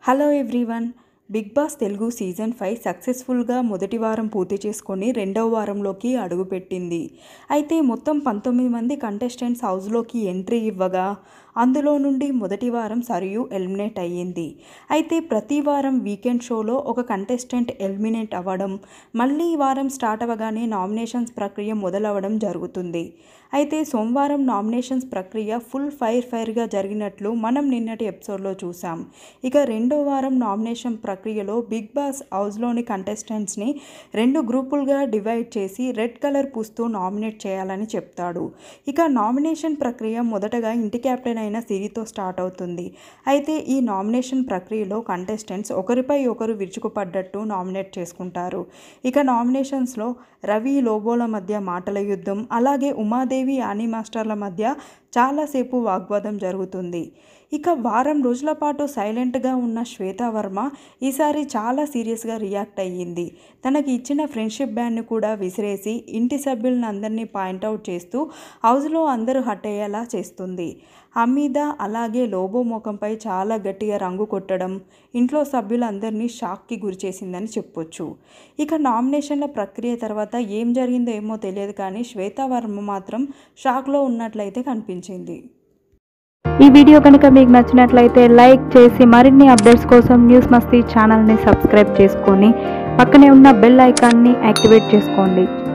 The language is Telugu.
hello everyone Bigg Boss Telugu season five సక్సెస్ఫుల్గా మొదటి వారం పూర్తి చేసుకొని రెండవ వారంలోకి అడుగుపెట్టింది అయితే మొత్తం పంతొమ్మిది మంది కంటెస్టెంట్స్ హౌస్లోకి ఎంట్రీ ఇవ్వగా అందులో నుండి మొదటి వారం సరియు ఎలిమినేట్ అయ్యింది అయితే ప్రతి వారం వీకెండ్ షోలో ఒక కంటెస్టెంట్ ఎలిమినేట్ అవ్వడం మళ్ళీ ఈ వారం స్టార్ట్ అవ్వగానే నామినేషన్స్ ప్రక్రియ మొదలవ్వడం జరుగుతుంది అయితే సోమవారం నామినేషన్స్ ప్రక్రియ ఫుల్ ఫైర్ ఫైర్గా జరిగినట్లు మనం నిన్నటి ఎపిసోడ్లో చూసాం ఇక రెండో వారం నామినేషన్ ప్రక్రియలో బిగ్ బాస్ హౌస్లోని కంటెస్టెంట్స్ని రెండు గ్రూపులుగా డివైడ్ చేసి రెడ్ కలర్ పూస్తూ నామినేట్ చేయాలని చెప్తాడు ఇక నామినేషన్ ప్రక్రియ మొదటగా ఇంటి కెప్టెన్ అయిన సిరితో స్టార్ట్ అవుతుంది అయితే ఈ నామినేషన్ ప్రక్రియలో కంటెస్టెంట్స్ ఒకరిపై ఒకరు విరుచుకుపడ్డట్టు నామినేట్ చేసుకుంటారు ఇక నామినేషన్స్లో రవి లోబోల మధ్య మాటల యుద్ధం అలాగే ఉమాదేవి యానీ మాస్టర్ల మధ్య చాలాసేపు వాగ్వాదం జరుగుతుంది ఇక వారం రోజుల పాటు సైలెంట్గా ఉన్న శ్వేతా వర్మ ఈసారి చాలా సీరియస్గా రియాక్ట్ అయ్యింది తనకి ఇచ్చిన ఫ్రెండ్షిప్ బ్యాండ్ని కూడా విసిరేసి ఇంటి సభ్యులను అందరినీ పాయింట్అవుట్ చేస్తూ హౌస్లో అందరూ హట్ అయ్యేలా చేస్తుంది హమీద అలాగే లోబో ముఖంపై చాలా గట్టిగా రంగు కొట్టడం ఇంట్లో సభ్యులందరినీ షాక్కి గురిచేసిందని చెప్పొచ్చు ఇక నామినేషన్ల ప్రక్రియ తర్వాత ఏం జరిగిందో ఏమో తెలియదు కానీ శ్వేతా వర్మ మాత్రం షాక్లో ఉన్నట్లయితే కనిపించింది ఈ వీడియో కనుక మీకు నచ్చినట్లయితే లైక్ చేసి మరిన్ని అప్డేట్స్ కోసం న్యూస్ మస్తీ ఛానల్ని సబ్స్క్రైబ్ చేసుకొని పక్కనే ఉన్న బెల్ ఐకాన్ని యాక్టివేట్ చేసుకోండి